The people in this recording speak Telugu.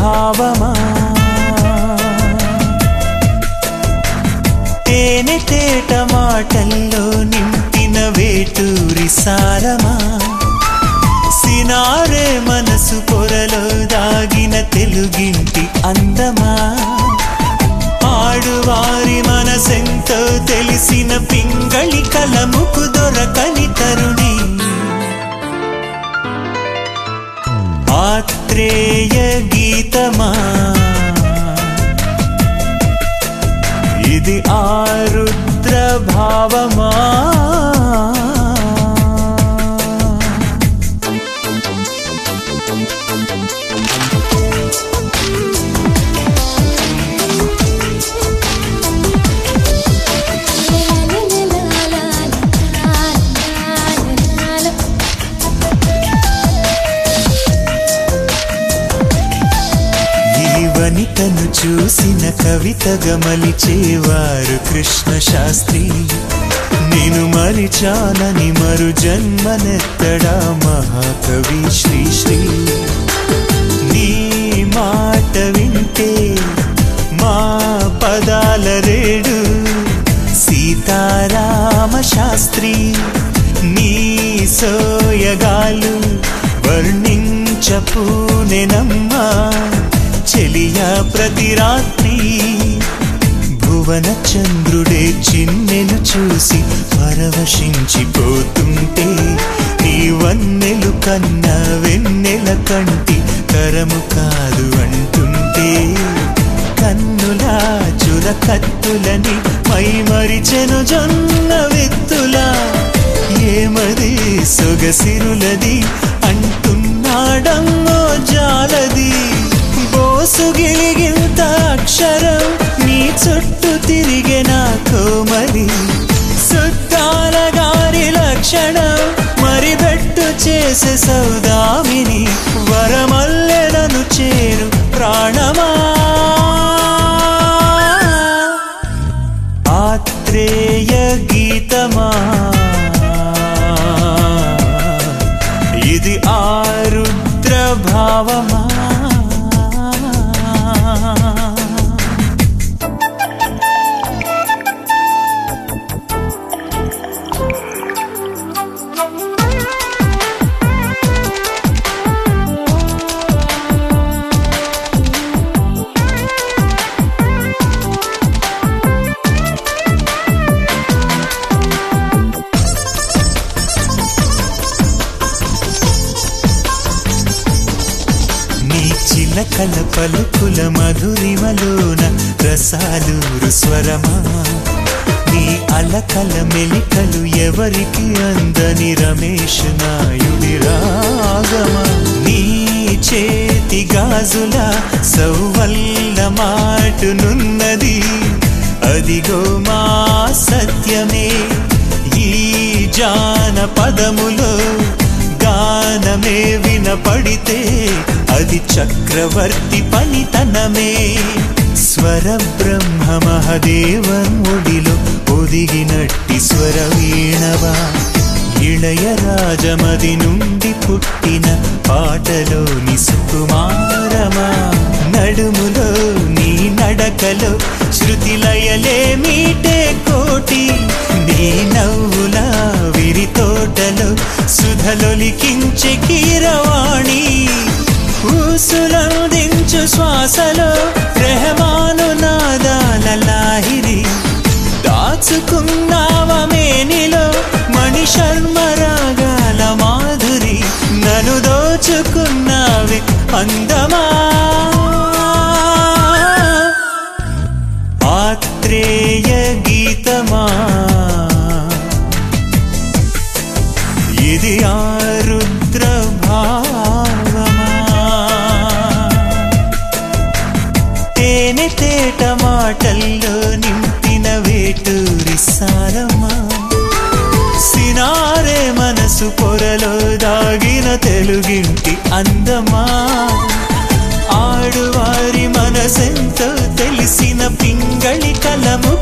భావమా తేనె తేట మాటల్లో నింపిన వేటూరి సారమా సినారే మనసు పొరలో దాగిన తెలుగింటి అందమా ఆడువారి మనసెంతో తెలిసిన పింగళి కలముకు దొరకని తరుణి ఆత్రేయ గీతమా ఇది ఆరుద్ర భావమా ఈ వనితను చూసిన కవితగా మలిచేవారు కృష్ణ శాస్త్రి నేను మరిచానని మరు జన్మనెత్తడా మహాకవి శ్రీ శ్రీ నీ మాట వింటే మా పదాల రేడు సీతారామ శాస్త్రి నీ సోయగాలు వర్ణించపూనెనమ్మా చెలియా ప్రతి రాత్రి భువన చంద్రుడే చిన్నెను చూసి పరవశించిపోతుంటే నీ వన్నెలు కన్నా వెన్నెల కంటి తరము కాదు అంటుంటే కన్నులా చుర కత్తులని మై మరిచెను జొన్న విత్తులా ఏమది సొగసిరులది అంటున్నాడమ్మో జాలది బోసు గిలిగింత అక్షరం నీ చుట్టూ తిరిగే నా కోమలి సుద్దాల గారి లక్షణం మరి బెట్టు చేసే సౌదామిని వరమల్లెలను చేరు ప్రాణమా ఆత్రేయ గీతమా ఇది ఆరుద్ర భావమా నీ చిలకల పలుకుల మధురిమలోన రసాలూరు స్వరమా నీ అలకల మెలికలు ఎవరికి అందని రమేష్ నాయుడి రాగమా నీ చేతి గాజుల సౌవల్ల మాటునున్నది అదిగో మా సత్యమే ఈ జానపదములో గానమే వినపడితే అది చక్రవర్తి పనితనమే స్వర బ్రహ్మ మహదేవముడిలో ఒదిగినట్టి స్వర వీణవా ఇళయ రాజమది నుండి పుట్టిన పాటలోని సుకుమారమా నడుములో నీ నడకలో శృతి లయలే మీటే కోటి నీ నవ్వుల విరి తోటలో సుధలొలికించే కీరవాణి ఊసులందించు శ్వాసలో రెహమాను నాదాల లాహిరి దాచుకున్నావమేనిలో మణి శర్మ రాగాల మాధురి నన్ను దోచుకున్నావి అందమా ఆత్రేయ గీతమా ఇది ఆరుద్ర భావమా తేనె తేట మాటల్లో నింపిన వేటూరి సారమా సినారే మనసు పొరలో దాగిన తెలుగింటి అందమా ఆడువారి మనసెంతో తెలిసిన పింగళి కలము